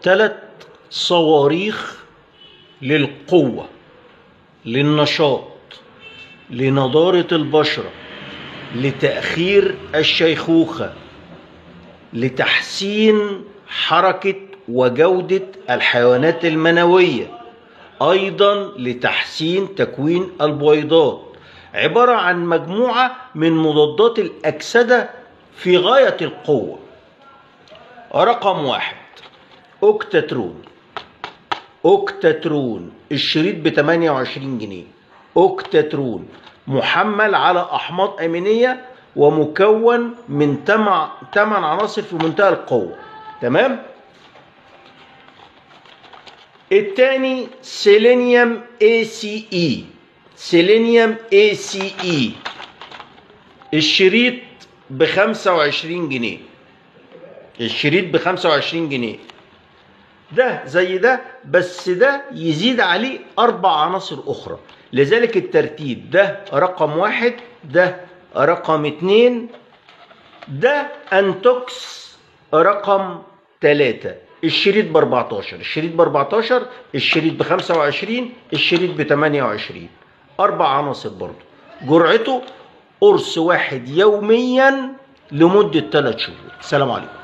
ثلاث صواريخ للقوة للنشاط لنضارة البشرة لتأخير الشيخوخة لتحسين حركة وجودة الحيوانات المنوية أيضا لتحسين تكوين البويضات عبارة عن مجموعة من مضادات الأكسدة في غاية القوة رقم واحد أوكتاترون أوكتاترون الشريط ب 28 جنيه أوكتاترون محمل على أحماض أمينية ومكون من 8 عناصر في منتهى القوة تمام التاني سيلينيوم اي سي اي سيلينيوم اي سي اي الشريط ب 25 جنيه الشريط ب 25 جنيه ده زي ده بس ده يزيد عليه اربع عناصر اخرى لذلك الترتيب ده رقم واحد ده رقم اتنين ده انتوكس رقم تلاتة الشريط ب 14 الشريط ب 14 الشريط ب 25 الشريط ب 28 اربع عناصر برضه جرعته قرص واحد يوميا لمدة ثلاث شهور سلام عليكم